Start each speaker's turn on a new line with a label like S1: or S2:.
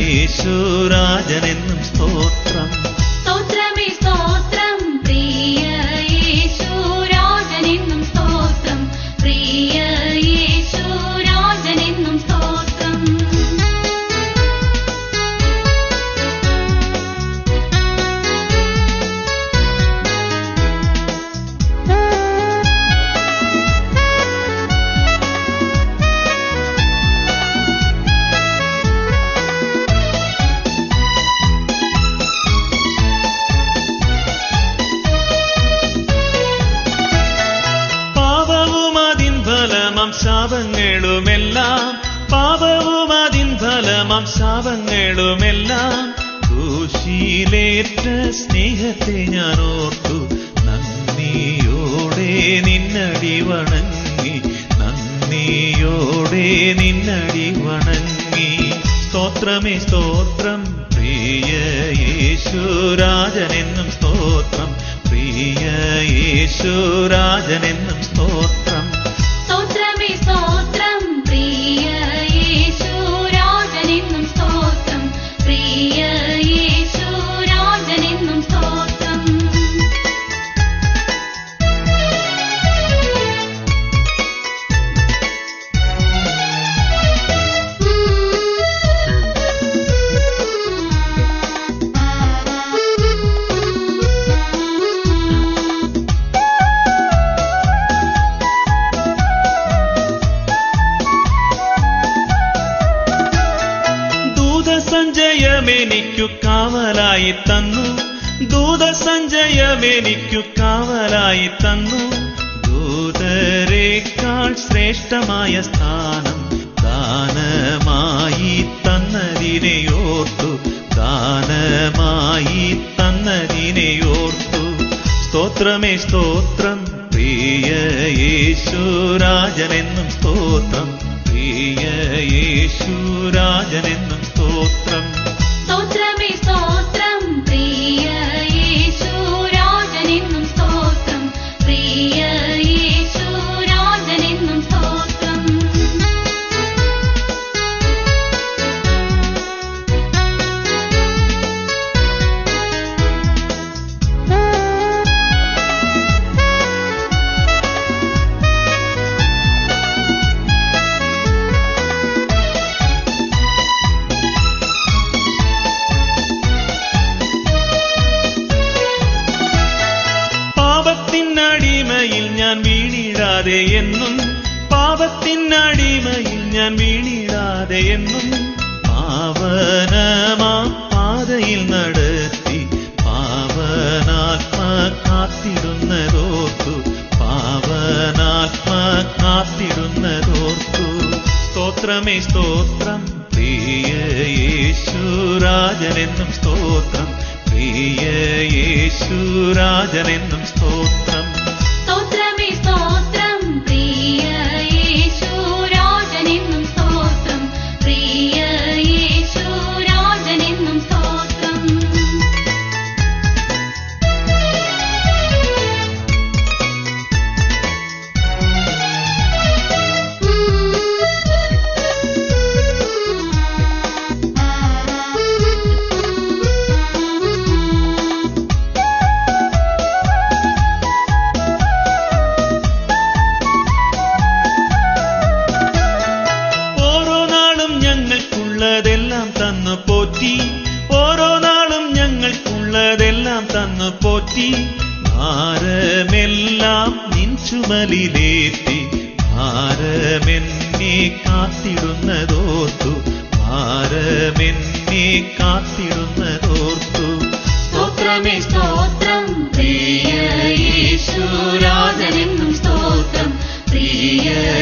S1: യേശുരാജനെന്നും സ്തോത്രം
S2: സ്തോത്രമേ സ്തോത്രം പ്രിയ യേശുരാജനെന്നും സ്തോത്രം പ്രിയ യേശുരാജനെന്നും സ്തോത്രം
S1: പാപവും അതിൻ ഫലമം ശാപങ്ങളുമെല്ലാം പാപവും അതിൻ ഫലമം ശാപങ്ങളുമെല്ലാം ക്രൂശിലേറ്റ സ്നേഹത്തെ ഞാൻ ഓർത്തു നന്ദിയോടെ നിന്നടി വണങ്ങി നന്ദിയോടെ നിന്നടി വണങ്ങി സ്തോത്രമേ സ്തോത്രം പ്രിയ യേശുരാജനെന്നും സ്തോത്രം പ്രിയ യേശുരാജനെന്നും സ്തോത്രം
S2: സ്തോത്രമേ സ്തോത്രം പ്രിയ യേശുരാജനെന്നും സ്തോത്രം പ്രിയ യേശുരാജനെന്നും സ്തോത്രം
S1: ദൂതസഞ്ചയമെനിക്കു കാവലായി തന്നു ദൂതസഞ്ചയമെനിക്കു കാവലായി തന്നു ദൂതരേക്കാൾ ശ്രേഷ്ഠമായ സ്ഥാനം ദാനമായി തന്നതിനെയോർത്തു ദാനമായി തന്നതിനെയോർത്തു സ്തോത്രമേ സ്തോത്രം പ്രിയ യേശുരാജനെന്നും സ്തോത്രം പ്രിയ യേശുരാജനെന്നും സ്തോത്രം
S2: സ്തോത്രമേ സ്തോത്രം പ്രിയ യേശുരാജനെന്നും സ്തോത്രം പ്രിയ യേശുരാജനെന്നും സ്തോത്രം
S1: പാപത്തിനടിമയിൽ ഞാൻ വീണിടാതെ എന്നും പാപത്തിനടിമയിൽ ഞാൻ വീണിടാതെ എന്നും പാവനമാ പാതയിൽ നടത്തി പാവനാത്മ കാത്തിടുന്നതോർത്തു പാവനാത്മ കാത്തിടുന്നതോർത്തു സ്തോത്രമേ സ്തോത്രം പ്രിയ യേശുരാജനെന്നും സ്തോത്രം പ്രിയ യേശുരാജനെന്നും സ്തോത്രം
S2: സ്തോത്രമേ സ്തോത്രം പ്രിയ യേശുരാജനെന്നും സ്തോത്രം പ്രിയ യേശുരാജനെന്നും സ്തോത്രം
S1: ഓരോ നാളും ഞങ്ങൾക്കുള്ളതെല്ലാം തന്നു പോറ്റി ഓരോ നാളും ഞങ്ങൾക്കുള്ളതെല്ലാം തന്നു പോറ്റി ഭാരമെല്ലാം നിൻ ചുമലിലേറ്റി ഭാരമെന്നെ കാത്തിടുന്നതോർത്തു ഭാരമെന്നെ കാത്തിടുന്നതോർത്തു
S2: സ്തോത്രമേ സ്തോത്രം പ്രിയ യേശുരാജനെന്നും സ്തോത്രം പ്രിയ